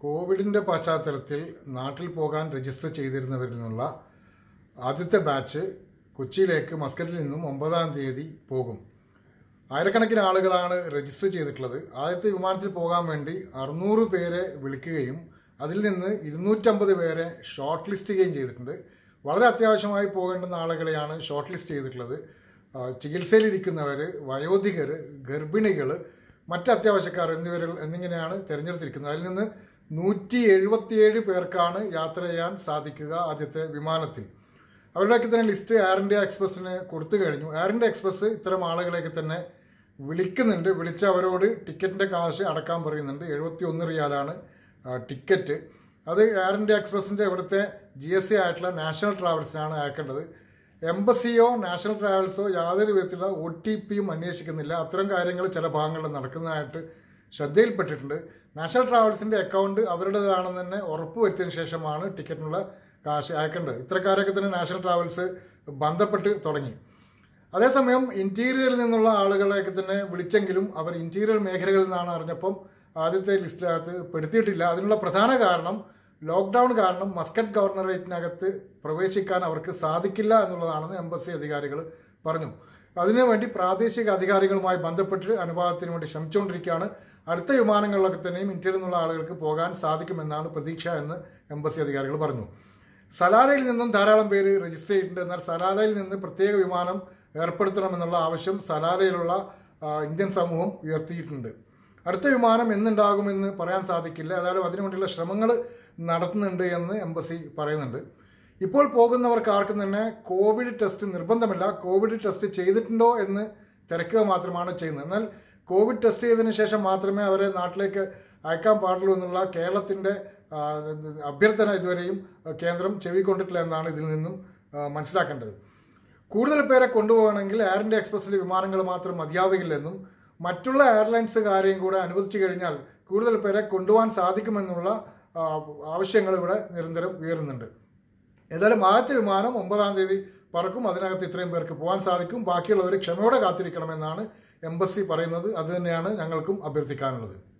കോവിഡിന്റെ പശ്ചാത്തലത്തിൽ നാട്ടിൽ പോകാൻ രജിസ്റ്റർ ചെയ്തിരുന്നവരിൽ നിന്നുള്ള ആദ്യത്തെ ബാച്ച് കൊച്ചിയിലേക്ക് മസ്കറ്റിൽ നിന്നും ഒമ്പതാം തീയതി പോകും ആയിരക്കണക്കിന് ആളുകളാണ് രജിസ്റ്റർ ചെയ്തിട്ടുള്ളത് ആദ്യത്തെ വിമാനത്തിൽ പോകാൻ വേണ്ടി അറുന്നൂറ് പേരെ വിളിക്കുകയും അതിൽ നിന്ന് ഇരുന്നൂറ്റമ്പത് പേരെ ഷോർട്ട് ലിസ്റ്റ് ചെയ്യുകയും ചെയ്തിട്ടുണ്ട് വളരെ അത്യാവശ്യമായി പോകേണ്ടുന്ന ആളുകളെയാണ് ഷോർട്ട് ലിസ്റ്റ് ചെയ്തിട്ടുള്ളത് ആ, ചികിത്സയിലിരിക്കുന്നവർ വയോധികർ ഗർഭിണികൾ മറ്റ് അത്യാവശ്യക്കാർ എന്നിവർ എന്നിങ്ങനെയാണ് തിരഞ്ഞെടുത്തിരിക്കുന്നത് അതിൽ നിന്ന് നൂറ്റി എഴുപത്തിയേഴ് പേർക്കാണ് യാത്ര ചെയ്യാൻ സാധിക്കുക ആദ്യത്തെ വിമാനത്തിൽ അവരുടെയൊക്കെ തന്നെ ലിസ്റ്റ് എയർ ഇന്ത്യ എക്സ്പ്രസിന് കൊടുത്തു കഴിഞ്ഞു എയർ ഇന്ത്യ എക്സ്പ്രസ് ഇത്തരം ആളുകളെയൊക്കെ തന്നെ വിളിക്കുന്നുണ്ട് വിളിച്ച് അവരോട് ടിക്കറ്റിന്റെ കാശ് അടക്കാൻ പറയുന്നുണ്ട് എഴുപത്തി ഒന്ന് റിയാലാണ് ആ, ടിക്കറ്റ് അത് എയർ ഇന്ത്യ എക്സ്പ്രസിന്റെ ഇവിടുത്തെ ജി എസ് സി ആയിട്ടുള്ള നാഷണൽ ട്രാവൽസിനാണ് അയക്കേണ്ടത് എംബസിയോ നാഷണൽ ട്രാവൽസോ യാതൊരു വിധത്തിലുള്ള ഒ ടി പിയും അന്വേഷിക്കുന്നില്ല അത്തരം കാര്യങ്ങൾ ചില ഭാഗങ്ങളിൽ നടക്കുന്നതായിട്ട് ശ്രദ്ധയിൽപ്പെട്ടിട്ടുണ്ട് നാഷണൽ ട്രാവൽസിന്റെ അക്കൗണ്ട് അവരുടേതാണെന്ന് തന്നെ ഉറപ്പുവരുത്തിയതിനു ശേഷമാണ് ടിക്കറ്റിനുള്ള കാശ് അയക്കേണ്ടത് ഇത്തരക്കാരൊക്കെ തന്നെ നാഷണൽ ട്രാവൽസ് ബന്ധപ്പെട്ട് തുടങ്ങി അതേസമയം ഇന്റീരിയറിൽ നിന്നുള്ള ആളുകളെയൊക്കെ തന്നെ വിളിച്ചെങ്കിലും അവർ ഇന്റീരിയർ മേഖലകളിൽ നിന്നാണ് അറിഞ്ഞപ്പം ആദ്യത്തെ ലിസ്റ്റിനകത്ത് പെടുത്തിയിട്ടില്ല അതിനുള്ള പ്രധാന കാരണം ലോക്ക്ഡൌൺ കാരണം മസ്കറ്റ് ഗവർണറേറ്റിനകത്ത് പ്രവേശിക്കാൻ അവർക്ക് സാധിക്കില്ല എന്നുള്ളതാണെന്ന് എംബസി അധികാരികൾ പറഞ്ഞു അതിനുവേണ്ടി പ്രാദേശിക അധികാരികളുമായി ബന്ധപ്പെട്ട് അനുവാദത്തിന് വേണ്ടി ശ്രമിച്ചുകൊണ്ടിരിക്കുകയാണ് അടുത്ത വിമാനങ്ങളിലൊക്കെ തന്നെയും ഇന്ത്യയിൽ നിന്നുള്ള ആളുകൾക്ക് പോകാൻ സാധിക്കുമെന്നാണ് പ്രതീക്ഷ എന്ന് എംബസി അധികാരികൾ പറഞ്ഞു സലാലയിൽ നിന്നും ധാരാളം പേര് രജിസ്റ്റർ ചെയ്തിട്ടുണ്ട് എന്നാൽ സലാലയിൽ നിന്ന് പ്രത്യേക വിമാനം ഏർപ്പെടുത്തണമെന്നുള്ള ആവശ്യം സലാലയിലുള്ള ആ, ഇന്ത്യൻ സമൂഹം ഉയർത്തിയിട്ടുണ്ട് അടുത്ത വിമാനം എന്നുണ്ടാകുമെന്ന് പറയാൻ സാധിക്കില്ല ഏതായാലും അതിനുവേണ്ടിയുള്ള ശ്രമങ്ങൾ നടത്തുന്നുണ്ട് എന്ന് എംബസി പറയുന്നുണ്ട് ഇപ്പോൾ പോകുന്നവർക്ക് ആർക്കും തന്നെ കോവിഡ് ടെസ്റ്റ് നിർബന്ധമില്ല കോവിഡ് ടെസ്റ്റ് ചെയ്തിട്ടുണ്ടോ എന്ന് തിരക്കുക മാത്രമാണ് ചെയ്യുന്നത് എന്നാൽ കോവിഡ് ടെസ്റ്റ് ചെയ്തതിനു ശേഷം മാത്രമേ അവരെ നാട്ടിലേക്ക് അയക്കാൻ പാടുള്ളൂ എന്നുള്ള കേരളത്തിന്റെ ആ, അഭ്യർത്ഥന ഇതുവരെയും ആ, കേന്ദ്രം ചെവിക്കൊണ്ടിട്ടില്ല എന്നാണ് ഇതിൽ നിന്നും ആ, മനസ്സിലാക്കേണ്ടത് കൂടുതൽ പേരെ കൊണ്ടുപോകണമെങ്കിൽ എയർ ഇന്ത്യ എക്സ്പ്രസിലെ വിമാനങ്ങൾ മാത്രം മതിയാവുകയില്ലെന്നും മറ്റുള്ള എയർലൈൻസുകാരെയും കൂടെ അനുവദിച്ചു കഴിഞ്ഞാൽ കൂടുതൽ പേരെ കൊണ്ടുപോകാൻ സാധിക്കുമെന്നുള്ള ആ, ആവശ്യങ്ങൾ ഇവിടെ നിരന്തരം ഉയരുന്നുണ്ട് ഏതായാലും ആദ്യത്തെ വിമാനം ഒമ്പതാം തീയതി പറക്കും അതിനകത്ത് ഇത്രയും പേർക്ക് പോകാൻ സാധിക്കും ബാക്കിയുള്ളവർ ക്ഷമയോടെ കാത്തിരിക്കണമെന്നാണ് എംബസി പറയുന്നത് അത് തന്നെയാണ് ഞങ്ങൾക്കും അഭ്യർത്ഥിക്കാനുള്ളത്